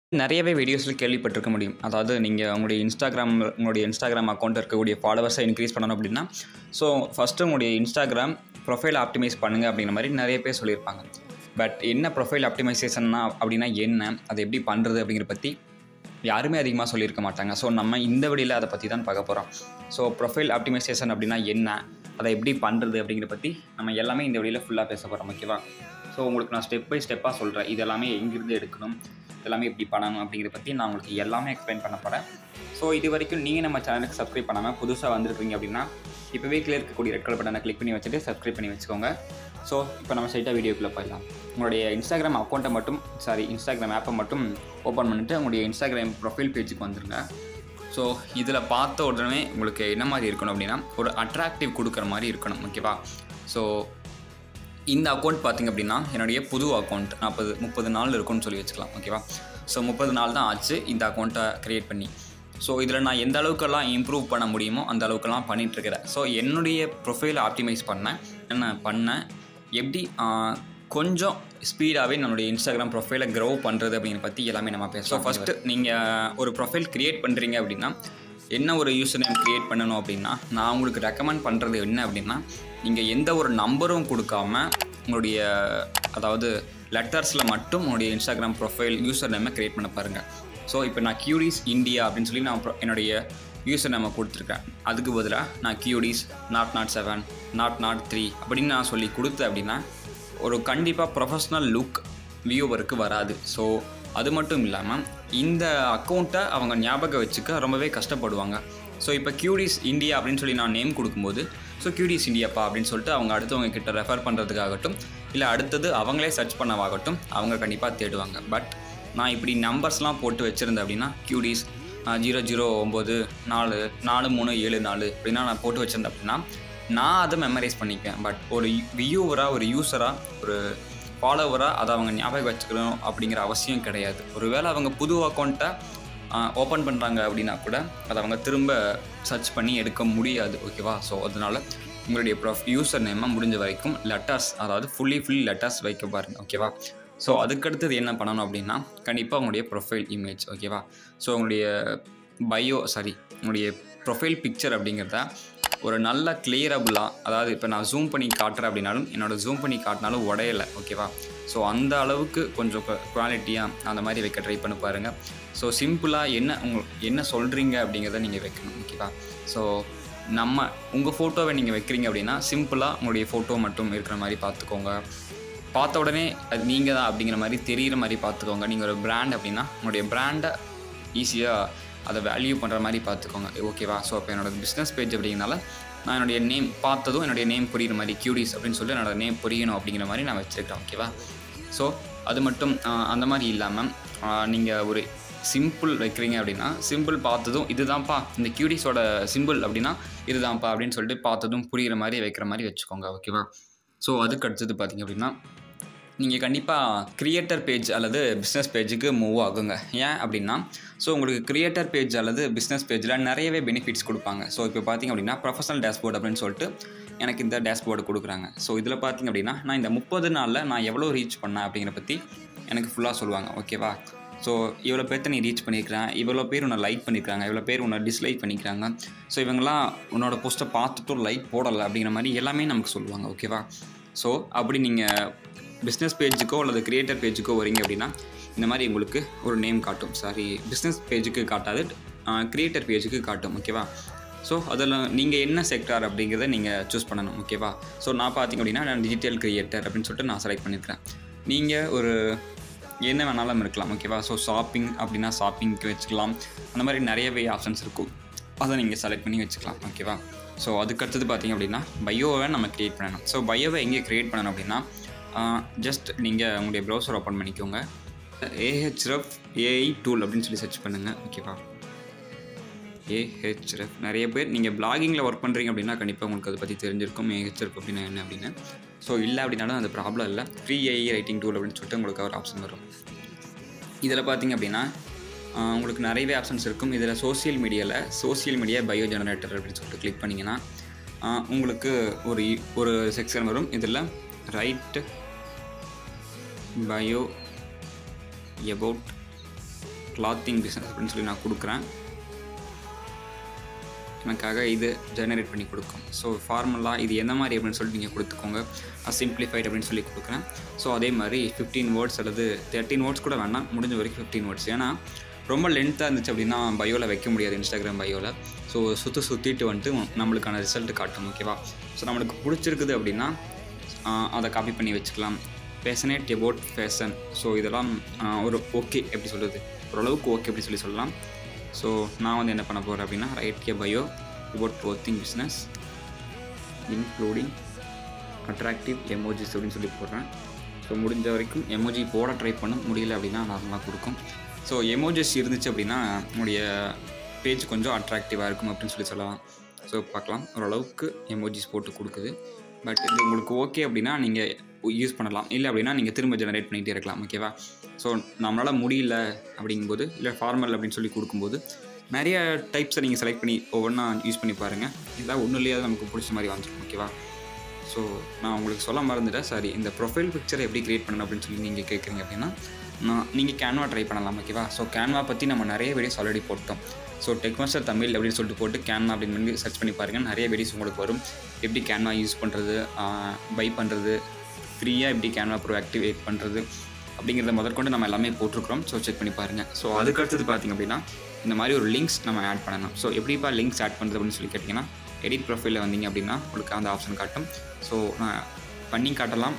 நிறையவே வீடியோஸில் கேள்விப்பட்டிருக்க முடியும் அதாவது நீங்கள் உங்களுடைய இன்ஸ்டாகிராம் உங்களுடைய இன்ஸ்டாகிராம் அக்கௌண்ட் இருக்கக்கூடிய ஃபாலோவர்ஸை இன்க்ரீஸ் பண்ணணும் அப்படின்னா ஸோ ஃபஸ்ட்டு உங்களுடைய இன்ஸ்டாகிராம் ப்ரொஃபைல் ஆப்டிமைஸ் பண்ணுங்கள் அப்படிங்கிற மாதிரி நிறைய பேர் சொல்லியிருப்பாங்க பட் என்ன ப்ரொஃபைல் ஆப்டிமைசேஷன்னா அப்படின்னா என்ன அதை எப்படி பண்ணுறது அப்படிங்கிற பற்றி யாருமே அதிகமாக சொல்லியிருக்க மாட்டாங்க ஸோ நம்ம இந்த வழியில் அதை பற்றி தான் பார்க்க போகிறோம் ஸோ ப்ரொஃபைல் ஆப்டிமைசேஷன் அப்படின்னா என்ன அதை எப்படி பண்ணுறது அப்படிங்கிற பற்றி நம்ம எல்லாமே இந்த வழியில் ஃபுல்லாக பேச போகிறோம் ஓகேவா ஸோ உங்களுக்கு நான் ஸ்டெப் பை ஸ்டெப்பாக சொல்கிறேன் இது எல்லாமே எங்கிருந்து எடுக்கணும் இதெல்லாமே எப்படி பண்ணணும் அப்படிங்கிறத பற்றி நான் உங்களுக்கு எல்லாமே எக்ஸ்பிளைன் பண்ண போகிறேன் ஸோ இது வரைக்கும் நீங்கள் நம்ம சேனலுக்கு சப்ஸ்கிரைப் பண்ணாமல் புதுசாக வந்திருக்கீங்க அப்படின்னா இப்போவே கீழே இருக்கக்கூடிய ரெட் கலர் பட்டனை கிளிக் பண்ணி வச்சுட்டு சப்ஸ்கிரைப் பண்ணி வச்சுக்கோங்க ஸோ இப்போ நம்ம ஸ்ட்ரைட்டாக வீடியோக்குள்ளே போயிடலாம் உங்களுடைய இன்ஸ்டாகிராம் அக்கௌண்ட்டை மட்டும் சாரி இன்ஸ்டாகிராம் ஆப்பை மட்டும் ஓப்பன் பண்ணிவிட்டு உங்களுடைய இன்ஸ்டாகிராம் ப்ரொஃபைல் பேஜுக்கு வந்துருங்க ஸோ இதில் பார்த்த உடனே உங்களுக்கு என்ன மாதிரி இருக்கணும் அப்படின்னா ஒரு அட்ராக்டிவ் கொடுக்குற மாதிரி இருக்கணும் ஓகேவா ஸோ இந்த அக்கௌண்ட் பார்த்திங்க அப்படின்னா என்னுடைய புது அக்கௌண்ட் நாற்பது முப்பது நாள் இருக்கும்னு சொல்லி வச்சுக்கலாம் ஓகேவா ஸோ முப்பது நாள் தான் ஆச்சு இந்த அக்கௌண்ட்டை க்ரியேட் பண்ணி ஸோ இதில் நான் எந்த அளவுக்கெல்லாம் இம்ப்ரூவ் பண்ண முடியுமோ அந்த அளவுக்கெல்லாம் பண்ணிகிட்ருக்கிறேன் ஸோ என்னுடைய ப்ரொஃபைலை ஆப்டிமைஸ் பண்ணேன் என்ன பண்ணேன் எப்படி கொஞ்சம் ஸ்பீடாகவே நம்மளுடைய இன்ஸ்டாகிராம் ப்ரொஃபைலை க்ரோ பண்ணுறது அப்படிங்கிற பற்றி எல்லாமே நம்ம பேசுகிறோம் ஃபஸ்ட்டு நீங்கள் ஒரு ப்ரொஃபைல் க்ரியேட் பண்ணுறீங்க அப்படின்னா என்ன ஒரு யூசர் நேம் க்ரியேட் பண்ணணும் அப்படின்னா நான் உங்களுக்கு ரெக்கமெண்ட் பண்ணுறது என்ன அப்படின்னா நீங்கள் எந்த ஒரு நம்பரும் கொடுக்காம உங்களுடைய அதாவது லெட்டர்ஸில் மட்டும் உங்களுடைய இன்ஸ்டாகிராம் ப்ரொஃபைல் யூசர் நேமை க்ரியேட் பண்ண பாருங்கள் ஸோ இப்போ நான் கியூடிஸ் இந்தியா அப்படின்னு சொல்லி நான் என்னுடைய யூசர் நேமை கொடுத்துருக்கேன் அதுக்கு பதிலாக நான் கியூடிஸ் நாட் நாட் செவன் நாட் நாட் த்ரீ அப்படின்னு நான் சொல்லி கொடுத்தேன் அப்படின்னா ஒரு கண்டிப்பாக ப்ரொஃபஷ்னல் லுக் வியூவருக்கு வராது ஸோ அது மட்டும் இல்லாமல் இந்த அக்கௌண்ட்டை அவங்க ஞாபகம் வச்சுக்க ரொம்பவே கஷ்டப்படுவாங்க ஸோ இப்போ கியூடிஸ் இந்தியா அப்படின்னு சொல்லி நான் நேம் கொடுக்கும்போது ஸோ கியூடிஸ் இந்தியாப்பா அப்படின்னு சொல்லிட்டு அவங்க அடுத்தவங்க கிட்ட ரெஃபர் பண்ணுறதுக்காகட்டும் இல்லை அடுத்தது அவங்களே சர்ச் பண்ணவாகட்டும் அவங்க கண்டிப்பாக தேடுவாங்க பட் நான் இப்படி நம்பர்ஸ்லாம் போட்டு வச்சுருந்தேன் அப்படின்னா கியூடிஸ் ஜீரோ ஜீரோ ஒம்பது நாலு நாலு மூணு ஏழு நாலு அப்படின்னா நான் போட்டு வச்சுருந்தேன் அப்படின்னா நான் அதை மெமரைஸ் பண்ணிப்பேன் பட் ஒரு வியூவராக ஒரு யூஸராக ஒரு ஃபாலோவராக அதை அவங்க ஞாபகம் வச்சுக்கணும் அப்படிங்கிற அவசியம் கிடையாது ஒருவேளை அவங்க புது அக்கௌண்ட்டை ஓப்பன் பண்ணுறாங்க அப்படின்னா கூட அதை அவங்க திரும்ப சர்ச் பண்ணி எடுக்க முடியாது ஓகேவா ஸோ அதனால் உங்களுடைய ப்ரொஃப் யூசர் நேமை முடிஞ்ச வரைக்கும் லெட்டர்ஸ் அதாவது ஃபுல்லி ஃபுல்லி லெட்டர்ஸ் வைக்க பாருங்கள் ஓகேவா ஸோ அதுக்கடுத்தது என்ன பண்ணணும் அப்படின்னா கண்டிப்பாக உங்களுடைய ப்ரொஃபைல் இமேஜ் ஓகேவா ஸோ உங்களுடைய பயோ சாரி உங்களுடைய ப்ரொஃபைல் பிக்சர் அப்படிங்கிறத ஒரு நல்ல கிளியரபுளாக அதாவது இப்போ நான் ஜூம் பண்ணி காட்டுறேன் அப்படின்னாலும் என்னோடய ஜூம் பண்ணி காட்டினாலும் உடையலை ஓகேவா ஸோ அந்த அளவுக்கு கொஞ்சம் குவாலிட்டியாக அந்த மாதிரி வைக்க ட்ரை பண்ணி பாருங்கள் ஸோ சிம்பிளாக என்ன உங்க என்ன சொல்கிறீங்க அப்படிங்கிறத நீங்கள் வைக்கணும் ஓகேவா ஸோ நம்ம உங்கள் ஃபோட்டோவை நீங்கள் வைக்கிறீங்க அப்படின்னா சிம்பிளாக உங்களுடைய ஃபோட்டோ மட்டும் இருக்கிற மாதிரி பார்த்துக்கோங்க பார்த்த உடனே அது நீங்கள் தான் அப்படிங்கிற மாதிரி தெரிகிற மாதிரி பார்த்துக்கோங்க நீங்கள் ஒரு பிராண்ட் அப்படின்னா உங்களுடைய பிராண்டை ஈஸியாக அதை வேல்யூ பண்ணுற மாதிரி பார்த்துக்கோங்க ஓகேவா ஸோ அப்போ என்னோடய பிஸ்னஸ் பேஜ் அப்படிங்கிறனால நான் என்னுடைய நேம் பார்த்ததும் என்னுடைய நேம் புரியுற மாதிரி கியூடிஸ் அப்படின்னு சொல்லிட்டு என்னோடய நேம் புரியணும் அப்படிங்கிற மாதிரி நான் வச்சுருக்கேன் ஓகேவா ஸோ அது மட்டும் அந்த மாதிரி இல்லாமல் நீங்கள் ஒரு சிம்பிள் வைக்கிறீங்க அப்படின்னா சிம்பிள் பார்த்ததும் இதுதான்ப்பா இந்த கியூடிஸோட சிம்பிள் அப்படின்னா இதுதான்ப்பா அப்படின்னு சொல்லிட்டு பார்த்ததும் புரிகிற மாதிரி வைக்கிற மாதிரி வச்சுக்கோங்க ஓகேவா ஸோ அதுக்கு அடுத்தது பார்த்திங்க அப்படின்னா நீங்கள் கண்டிப்பாக க்ரியேட்டர் பேஜ் அல்லது பிஸ்னஸ் பேஜுக்கு மூவ் ஆகுங்க ஏன் அப்படின்னா ஸோ உங்களுக்கு க்ரியேட்டர் பேஜ் அல்லது பிஸ்னஸ் பேஜில் நிறையவே பெனிஃபிட்ஸ் கொடுப்பாங்க ஸோ இப்போ பார்த்திங்க அப்படின்னா ப்ரொஃபஷனல் டேஷ்போர்ட் அப்படின்னு சொல்லிட்டு எனக்கு இந்த டேஷ்போர்டு கொடுக்குறாங்க ஸோ இதில் பார்த்திங்க அப்படின்னா நான் இந்த முப்பது நாளில் நான் எவ்வளோ ரீச் பண்ணேன் அப்படிங்கிற பற்றி எனக்கு ஃபுல்லாக சொல்லுவாங்க ஓகேவா ஸோ இவ்வளோ பேர்த்த நீ ரீச் பண்ணியிருக்கிறேன் இவ்வளோ பேர் உன்னை லைக் பண்ணியிருக்காங்க இவ்வளோ பேர் உன்னை டிஸ்லைக் பண்ணிக்கிறாங்க ஸோ இவங்கெல்லாம் உன்னோட போஸ்ட்டை பார்த்துட்டும் லைக் போடலை அப்படிங்கிற மாதிரி எல்லாமே நமக்கு சொல்லுவாங்க ஓகேவா ஸோ அப்படி நீங்கள் பிஸ்னஸ் பேஜுக்கோ அல்லது க்ரியேட்டர் பேஜுக்கோ வரீங்க அப்படின்னா இந்த மாதிரி உங்களுக்கு ஒரு நேம் காட்டும் சாரி பிஸ்னஸ் பேஜுக்கு காட்டாது க்ரியேட்டர் பேஜுக்கு காட்டும் ஓகேவா ஸோ அதில் நீங்கள் என்ன செக்டார் அப்படிங்கிறத நீங்கள் சூஸ் பண்ணணும் ஓகேவா ஸோ நான் பார்த்திங்க அப்படின்னா நான் டிஜிட்டல் க்ரியேட்டர் அப்படின்னு சொல்லிட்டு நான் செலக்ட் பண்ணியிருக்கிறேன் நீங்கள் ஒரு என்ன வேணாலும் இருக்கலாம் ஓகேவா ஸோ ஷாப்பிங் அப்படின்னா ஷாப்பிங்க்கு வச்சுக்கலாம் அந்த மாதிரி நிறையவே ஆப்ஷன்ஸ் இருக்கும் அதை நீங்கள் செலக்ட் பண்ணி வச்சுக்கலாம் ஓகேவா ஸோ அதுக்கடுத்தது பார்த்திங்க அப்படின்னா பயோவை நம்ம க்ரியேட் பண்ணணும் ஸோ பயோவை எங்கே க்ரியேட் பண்ணணும் அப்படின்னா ஜஸ்ட் நீங்கள் உங்களுடைய ப்ரௌசர் ஓப்பன் பண்ணிக்கோங்க ஏஹெச்எஃப் ஏஐ டூல் அப்படின்னு சொல்லி சர்ச் பண்ணுங்கள் ஓகேவா ஏஹெச்எஃப் நிறைய பேர் நீங்கள் பிளாகிங்கில் ஒர்க் பண்ணுறீங்க அப்படின்னா கண்டிப்பாக உங்களுக்கு அதை பற்றி தெரிஞ்சிருக்கும் ஏஹெச்எஃப் அப்படின்னா என்ன அப்படின்னு ஸோ இல்லை அப்படின்னாலும் அது ப்ராப்ளம் இல்லை ஃப்ரீ ஏஐ ரைட்டிங் டூல் அப்படின்னு சொல்லிட்டு உங்களுக்கு ஒரு ஆப்ஷன் வரும் இதில் பார்த்திங்க அப்படின்னா உங்களுக்கு நிறையவே ஆப்ஷன்ஸ் இருக்கும் இதில் சோசியல் மீடியாவில் சோசியல் மீடியா பயோ ஜெனரேட்டர் அப்படின்னு சொல்லிட்டு கிளிக் பண்ணிங்கன்னா உங்களுக்கு ஒரு ஒரு செக்ஷன் வரும் இதில் write bio about clothing business அப்படின்னு சொல்லி நான் கொடுக்குறேன் எனக்காக இது ஜெனரேட் பண்ணி கொடுக்கும் ஸோ ஃபார்முலா இது எந்த மாதிரி அப்படின்னு சொல்லிட்டு நீங்கள் கொடுத்துக்கோங்க சிம்பிளிஃபைட் அப்படின்னு சொல்லி கொடுக்குறேன் ஸோ அதே மாதிரி ஃபிஃப்டீன் வேர்ட்ஸ் அல்லது தேர்ட்டின் வேர்ட்ஸ் கூட வேணாம் முடிஞ்ச வரைக்கும் ஃபிஃப்டீன் வேர்ட்ஸ் ஏன்னா ரொம்ப லென்த்தாக இருந்துச்சு அப்படின்னா பயோவில் வைக்க முடியாது இன்ஸ்டாகிராம் பயோவில் ஸோ சுற்றி சுற்றிட்டு வந்துட்டு நம்மளுக்கான ரிசல்ட் காட்டும் ஓகேவா ஸோ நம்மளுக்கு பிடிச்சிருக்குது அப்படின்னா ஆஹ், அதை காப்பி பண்ணி வச்சுக்கலாம் பேஷனேட் எபோட் ஃபேஷன் ஸோ இதெல்லாம் ஆஹ், ஒரு ஓகே எப்படி சொல்கிறது ஓரளவுக்கு ஓகே அப்படி சொல்லி சொல்லலாம் ஸோ நான் வந்து என்ன பண்ண போகிறேன் அப்படின்னா ரைட் கே bio about clothing business including attractive emojis அப்படின்னு சொல்லி போடுறேன் ஸோ முடிஞ்ச வரைக்கும் எமோஜி போட ட்ரை பண்ணும் முடியல அப்படின்னா நார்மலாக கொடுக்கும் ஸோ எமோஜிஸ் இருந்துச்சு அப்படின்னா உங்களுடைய பேஜ் கொஞ்சம் அட்ராக்டிவாக இருக்கும் அப்படின்னு சொல்லி சொல்லலாம் ஸோ பார்க்கலாம் ஓரளவுக்கு எமோஜிஸ் போட்டு கொடுக்குது பட் இது உங்களுக்கு ஓகே அப்படின்னா நீங்கள் யூஸ் பண்ணலாம் இல்லை அப்படின்னா நீங்கள் திரும்ப ஜெனரேட் பண்ணிகிட்டே இருக்கலாம் ஓகேவா ஸோ நம்மளால் முடியல அப்படிங்கும்போது இல்லை ஃபார்மல் அப்படின்னு சொல்லி கொடுக்கும்போது நிறைய டைப்ஸை நீங்கள் செலக்ட் பண்ணி ஒவ்வொன்றா யூஸ் பண்ணி பாருங்கள் இதான் ஒன்றும் இல்லையா நமக்கு பிடிச்ச மாதிரி வந்துடும் ஓகேவா ஸோ நான் உங்களுக்கு சொல்ல மறந்துட்டேன் சாரி இந்த ப்ரொஃபைல் பிக்சரை எப்படி க்ரியேட் பண்ணணும் அப்படின்னு சொல்லி நீங்கள் கேட்குறீங்க அப்படின்னா நான் நீங்கள் கேன்வா ட்ரை பண்ணலாம் ஓகேவா ஸோ கேன்வா பற்றி நம்ம நிறைய வீடியோஸ் ஆல்ரெடி போட்டோம் ஸோ டெக்மாஸ்டர் தமிழ் அப்படின்னு சொல்லிட்டு போட்டு கேன்வா அப்படின்னு பண்ணி சர்ச் பண்ணி பாருங்கள் நிறைய வீடியோஸ் உங்களுக்கு வரும் எப்படி கேன்வா யூஸ் பண்ணுறது பை பண்ணுறது ஃப்ரீயாக எப்படி கேன்வா ப்ரோ ஆக்டிவேட் பண்ணுறது அப்படிங்கிறத முதற்கொண்டு நம்ம எல்லாமே போட்டிருக்கிறோம் ஸோ செக் பண்ணி பாருங்கள் ஸோ அதுக்கடுத்தது பார்த்திங்க அப்படின்னா இந்த மாதிரி ஒரு லிங்க்ஸ் நம்ம ஆட் பண்ணணும் ஸோ எப்படிப்பா லிங்க்ஸ் ஆட் பண்ணுறது அப்படின்னு சொல்லி கேட்டிங்கன்னா எடிட் ப்ரொஃபைலில் வந்தீங்க அப்படின்னா உங்களுக்கு அந்த ஆப்ஷன் காட்டும் ஸோ நான் பண்ணி காட்டலாம்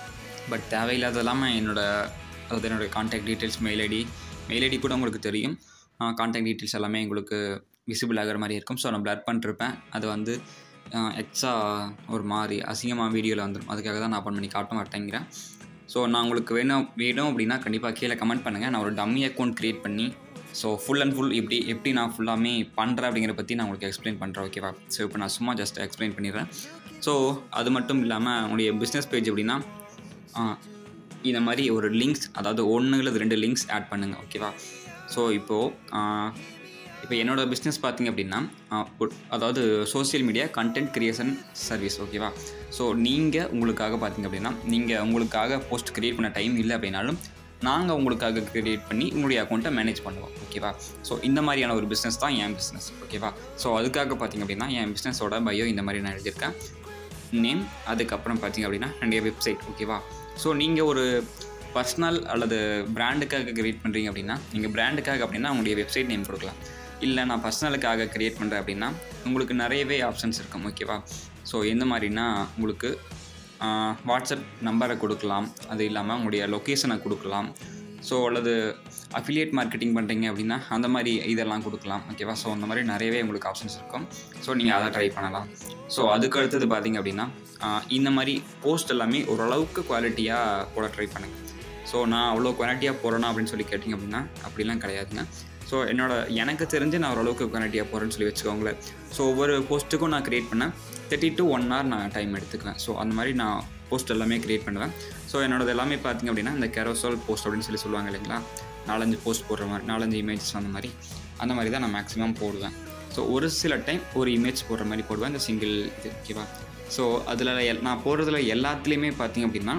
பட் தேவையில்லாத இல்லாமல் என்னோட அதாவது என்னோடய contact details mail ID mail ID கூட உங்களுக்கு தெரியும் காண்டாக்ட் டீட்டெயில்ஸ் எல்லாமே உங்களுக்கு விசிபிள் ஆகிற மாதிரி இருக்கும் ஸோ நான் ப்ளர் பண்ணிருப்பேன் அது வந்து எக்ஸ்ட்ரா ஒரு மாதிரி அசிங்கமாக வீடியோவில் வந்துடும் அதுக்காக தான் நான் ஓப்பன் பண்ணி காட்ட மாட்டேங்கிறேன் ஸோ நான் உங்களுக்கு வேணும் வேணும் அப்படின்னா கண்டிப்பாக கீழே கமெண்ட் பண்ணுங்கள் நான் ஒரு டம்மி அக்கௌண்ட் க்ரியேட் பண்ணி ஸோ ஃபுல் அண்ட் ஃபுல் இப்படி எப்படி நான் ஃபுல்லாமே பண்ணுறேன் அப்படிங்கிற பற்றி நான் உங்களுக்கு எக்ஸ்பிளைன் பண்ணுறேன் ஓகேவா ஸோ இப்போ நான் சும்மா ஜஸ்ட் எக்ஸ்பிளைன் பண்ணிடுறேன் ஸோ அது மட்டும் இல்லாமல் உங்களுடைய பிஸ்னஸ் பேஜ் எப்படின்னா ஆ, இந்த மாதிரி ஒரு லிங்க்ஸ் அதாவது ஒன்று இல்லை ரெண்டு லிங்க்ஸ் ஆட் பண்ணுங்கள் ஓகேவா ஸோ இப்போது இப்போ என்னோட பிஸ்னஸ் பார்த்தீங்க அப்படின்னா ஆ, ஒரு- அதாவது social media content creation service ஓகேவா ஸோ நீங்கள் உங்களுக்காக பார்த்தீங்க அப்படின்னா நீங்கள் உங்களுக்காக போஸ்ட் கிரியேட் பண்ண டைம் இல்லை அப்படின்னாலும் நாங்கள் உங்களுக்காக கிரியேட் பண்ணி உங்களுடைய அக்கௌண்ட்டை மேனேஜ் பண்ணுவோம் ஓகேவா ஸோ இந்த மாதிரியான ஒரு பிஸ்னஸ் தான் என் பிஸ்னஸ் ஓகேவா ஸோ அதுக்காக பார்த்தீங்க அப்படின்னா என் பிஸ்னஸோட பயோ இந்த மாதிரி நான் எழுதியிருக்கேன் நேம் அதுக்கப்புறம் பார்த்தீங்க அப்படின்னா என்னுடைய வெப்சைட் ஓகேவா ஸோ நீங்கள் ஒரு பர்சனல் அல்லது பிராண்டுக்காக கிரியேட் பண்ணுறீங்க அப்படின்னா நீங்கள் பிராண்டுக்காக அப்படின்னா உங்களுடைய வெப்சைட் நேம் கொடுக்கலாம் இல்லை நான் பர்சனலுக்காக கிரியேட் பண்ணுறேன் அப்படின்னா உங்களுக்கு நிறையவே ஆப்ஷன்ஸ் இருக்கும் ஓகேவா ஸோ எந்த மாதிரினா உங்களுக்கு ஆஹ், வாட்ஸ்அப் நம்பரை கொடுக்கலாம் அது இல்லாமல் உங்களுடைய லொக்கேஷனை கொடுக்கலாம் ஸோ அல்லது அஃபிலியேட் மார்க்கெட்டிங் பண்ணுறீங்க அப்படின்னா அந்த மாதிரி இதெல்லாம் கொடுக்கலாம் ஓகேவா ஸோ அந்த மாதிரி நிறையவே உங்களுக்கு ஆப்ஷன்ஸ் இருக்கும் ஸோ நீங்கள் அதை ட்ரை பண்ணலாம் ஸோ அதுக்கு அடுத்தது பார்த்தீங்க அப்படின்னா ஆஹ், இந்த மாதிரி போஸ்ட் எல்லாமே ஓரளவுக்கு குவாலிட்டியாக போட ட்ரை பண்ணுங்கள் ஸோ நான் அவ்வளோ குவாலிட்டியாக போகிறேன்னா அப்படின்னு சொல்லி கேட்டிங்க அப்படின்னா அப்படிலாம் கிடையாதுங்க ஸோ என்னோட எனக்கு தெரிஞ்சு நான் ஓரளவுக்கு குவாலிட்டியாக போகிறேன்னு சொல்லி வச்சுக்கோங்களேன் ஸோ ஒவ்வொரு போஸ்ட்டுக்கும் நான் க்ரியேட் பண்ணேன் தேர்ட்டி டு ஒன் ஹவர் நான் டைம் எடுத்துக்குவேன் ஸோ அந்த மாதிரி நான் போஸ்ட் எல்லாமே க்ரியேட் பண்ணுவேன் ஸோ என்னோடது எல்லாமே பார்த்தீங்க அப்படின்னா இந்த கேரோசோல் போஸ்ட் அப்படின்னு சொல்லி சொல்லுவாங்க இல்லைங்களா நாலஞ்சு போஸ்ட் போடுற மாதிரி நாலஞ்சு இமேஜஸ் அந்த மாதிரி அந்த மாதிரி தான் நான் மேக்ஸிமம் போடுவேன் ஸோ ஒரு சில டைம் ஒரு இமேஜ் போடுற மாதிரி போடுவேன் இந்த சிங்கிள் இது ஓகேவா ஸோ அதில் எல் நான் போடுறதுல எல்லாத்துலேயுமே பார்த்தீங்க அப்படின்னா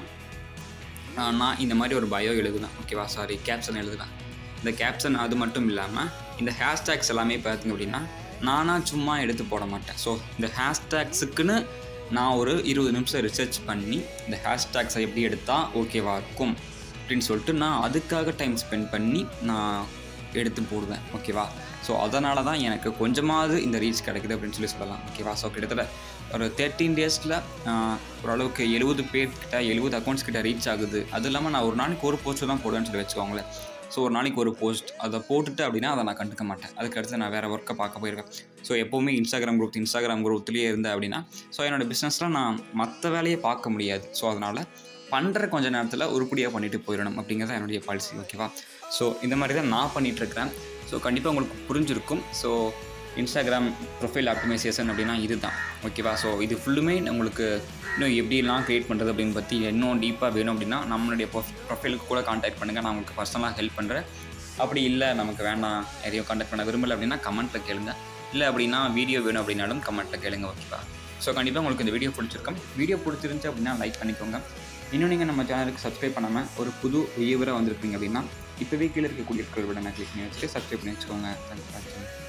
ஆஹ் நான் இந்த மாதிரி ஒரு பயோ எழுதுவேன் ஓகேவா சாரி கேப்ஷன் எழுதுவேன் இந்த கேப்ஷன் அது மட்டும் இல்லாமல் இந்த ஹேஷ்டேக்ஸ் எல்லாமே பார்த்தீங்க அப்படின்னா நானாக சும்மா எடுத்து போட மாட்டேன் ஸோ இந்த ஹேஷ்டேக்ஸுக்குன்னு நான் ஒரு இருபது நிமிஷம் ரிசர்ச் பண்ணி இந்த ஹேஷ்டேக்ஸை எப்படி எடுத்தால் ஓகேவா இருக்கும் அப்படின்னு சொல்லிட்டு நான் அதுக்காக டைம் ஸ்பெண்ட் பண்ணி நான் எடுத்து போடுவேன் ஓகேவா ஸோ அதனால தான் எனக்கு கொஞ்சமாவது இந்த ரீச் கிடைக்குது அப்படின்னு சொல்லி சொல்லலாம் ஓகேவா ஸோ கிட்டத்தட்ட ஒரு தேர்ட்டீன் டேஸில் ஓரளவுக்கு எழுபது பேர்கிட்ட எழுபது அக்கௌண்ட்ஸ் கிட்ட ரீச் ஆகுது அது இல்லாமல் நான் ஒரு நாளைக்கு ஒரு போஸ்ட்டு தான் போடுவேன்னு சொல்லி வச்சுக்கோங்களேன் ஸோ ஒரு நாளைக்கு ஒரு போஸ்ட் அதை போட்டுட்டு அப்படின்னா அதை நான் கண்டுக்க மாட்டேன் அதுக்கடுத்து நான் வேறு ஒர்க்கை பார்க்க போயிருவேன் ஸோ எப்போவுமே இன்ஸ்டாகிராம் குரூப் இன்ஸ்டாகிராம் குரூப்லேயே இருந்தேன் அப்படின்னா ஸோ என்னோடய பிஸ்னஸில் நான் மற்ற வேலையை பார்க்க முடியாது ஸோ அதனால் பண்ணுற கொஞ்ச நேரத்தில் உருப்படியாக பண்ணிட்டு போயிடணும் அப்படிங்கிறது தான் என்னுடைய பாலிசி ஓகேவா ஸோ இந்த மாதிரி தான் நான் பண்ணிகிட்ருக்கிறேன் ஸோ கண்டிப்பாக உங்களுக்கு புரிஞ்சிருக்கும் ஸோ இன்ஸ்டாகிராம் ப்ரொஃபைல் ஆப்டிமைசேஷன் அப்படின்னா இதுதான் ஓகேவா ஸோ இது ஃபுல்லுமே உங்களுக்கு இன்னும் எப்படிலாம் க்ரியேட் பண்ணுறது அப்படின்னு பற்றி இன்னும் டீப்பாக வேணும் அப்படின்னா நம்மளுடைய ப்ரொஃபைலுக்கு கூட காண்டாக்ட் பண்ணுங்கள் நான் உங்களுக்கு பர்சனலாக ஹெல்ப் பண்ணுறேன் அப்படி இல்லை நமக்கு வேண்டாம் எதையும் காண்டாக்ட் பண்ண விரும்பலை அப்படின்னா கமெண்ட்டில் கேளுங்க இல்லை அப்படின்னா வீடியோ வேணும் அப்படின்னாலும் கமெண்ட்டில் கேளுங்க ஓகேவா ஸோ கண்டிப்பாக உங்களுக்கு இந்த வீடியோ பிடிச்சிருக்கும் வீடியோ பிடிச்சிருந்துச்சு அப்படின்னா லைக் பண்ணிக்கோங்க இன்னும் நீங்கள் நம்ம சேனலுக்கு சப்ஸ்கிரைப் பண்ணாமல் ஒரு புது வியூவராக வந்திருப்பீங்க அப்படின்னா இப்போவே கீழே இருக்கக்கூடிய இருக்கிற விட நான் கிளிக் பண்ணி வச்சுட்டு சப்ஸ்கிரைப் பண்ணி வச்சுக்கோங்க தேங்க்ஸ் ஃபார் வாட்சிங்